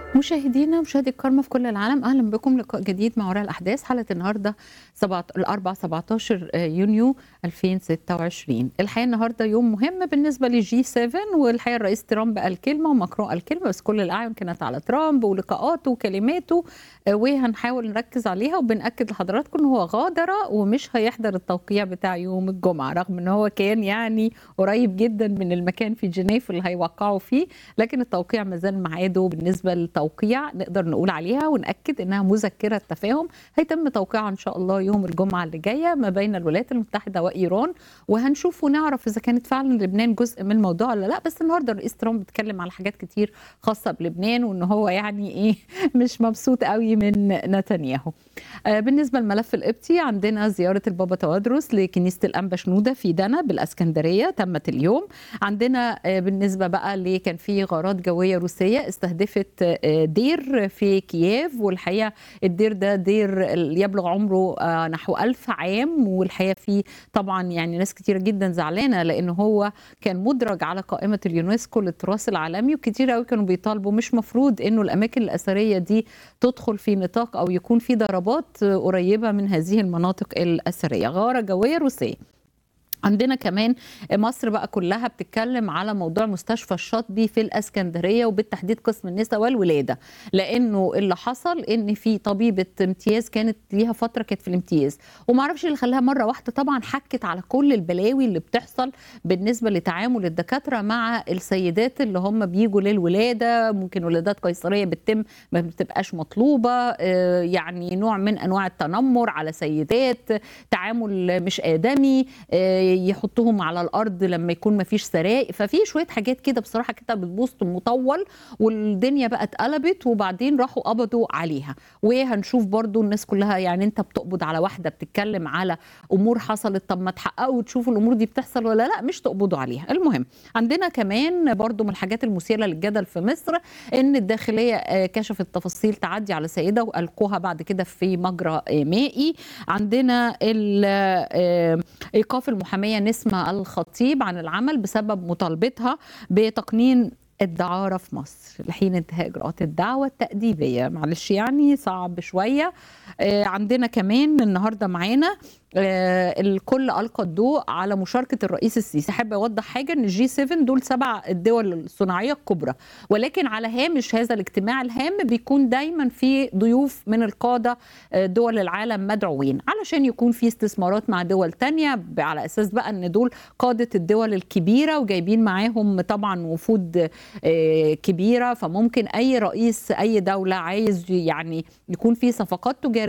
مشاهدينا مشاهدي الكرامة في كل العالم أهلا بكم لقاء جديد مع وراء الأحداث حلقة النهاردة سبعة الأربع 17 يونيو 2026 الحقيقة النهاردة يوم مهم بالنسبة لجي 7 والحقيقة الرئيس ترامب قال كلمة وماكرون قال كلمة بس كل الأعين كانت على ترامب ولقاءاته وكلماته وهنحاول نركز عليها وبنأكد لحضراتكم إن هو غادر ومش هيحضر التوقيع بتاع يوم الجمعة رغم إن هو كان يعني قريب جدا من المكان في جنيف اللي هيوقعوا فيه لكن التوقيع ما زال ميعاده بالنسبة للتوقيع نقدر نقول عليها ونأكد إنها مذكرة تفاهم هيتم توقيعها إن شاء الله يوم الجمعة اللي جاية ما بين الولايات المتحدة وإيران وهنشوف ونعرف إذا كانت فعلا لبنان جزء من الموضوع ولا لا بس النهارده الرئيس ترامب اتكلم على حاجات كتير خاصة بلبنان وإن هو يعني إيه مش مبسوط قوي من نتنياهو آه بالنسبة للملف القبطي عندنا زيارة البابا توادرس لكنيسة الأنبا شنودة في دنا بالأسكندرية تمت اليوم عندنا آه بالنسبة بقى اللي كان في غارات جوية روسية استهدفت آه دير في كييف والحقيقة الدير ده دير يبلغ عمره نحو ألف عام والحقيقة فيه طبعا يعني ناس كتير جدا زعلانة لأن هو كان مدرج على قائمة اليونسكو للتراث العالمي وكتير قوي كانوا بيطالبوا مش مفروض انه الاماكن الاثريه دي تدخل في نطاق او يكون في ضربات قريبه من هذه المناطق الاثريه غاره جويه روسيه عندنا كمان مصر بقى كلها بتتكلم على موضوع مستشفى الشاطبي في الاسكندريه وبالتحديد قسم النساء والولاده لانه اللي حصل ان في طبيبه امتياز كانت ليها فتره كانت في الامتياز وما اعرفش اللي خلاها مره واحده طبعا حكت على كل البلاوي اللي بتحصل بالنسبه لتعامل الدكاتره مع السيدات اللي هم بيجوا للولاده ممكن ولادات قيصريه بتتم ما بتبقاش مطلوبه يعني نوع من انواع التنمر على سيدات تعامل مش ادمي يحطهم على الارض لما يكون ما فيش سراء ففي شويه حاجات كده بصراحه كده بتبوظ مطول والدنيا بقى اتقلبت وبعدين راحوا قبضوا عليها وهنشوف برضو الناس كلها يعني انت بتقبض على واحده بتتكلم على امور حصلت طب ما تحققوا وتشوفوا الامور دي بتحصل ولا لا مش تقبضوا عليها المهم عندنا كمان برضو من الحاجات المثيره للجدل في مصر ان الداخليه كشفت تفاصيل تعدي على سيده والقوها بعد كده في مجرى مائي عندنا ايقاف المحاميه نسمه الخطيب عن العمل بسبب مطالبتها بتقنين الدعارة في مصر لحين انتهاء إجراءات الدعوة التأديبية معلش يعني صعب شوية آه عندنا كمان النهاردة معانا آه الكل ألقى الضوء على مشاركة الرئيس السيسي أحب أوضح حاجة أن جي 7 دول سبع الدول الصناعية الكبرى ولكن على هامش هذا الاجتماع الهام بيكون دايما في ضيوف من القادة آه دول العالم مدعوين علشان يكون في استثمارات مع دول تانية على أساس بقى أن دول قادة الدول الكبيرة وجايبين معاهم طبعا وفود كبيره فممكن اي رئيس اي دوله عايز يعني يكون في صفقات تجاريه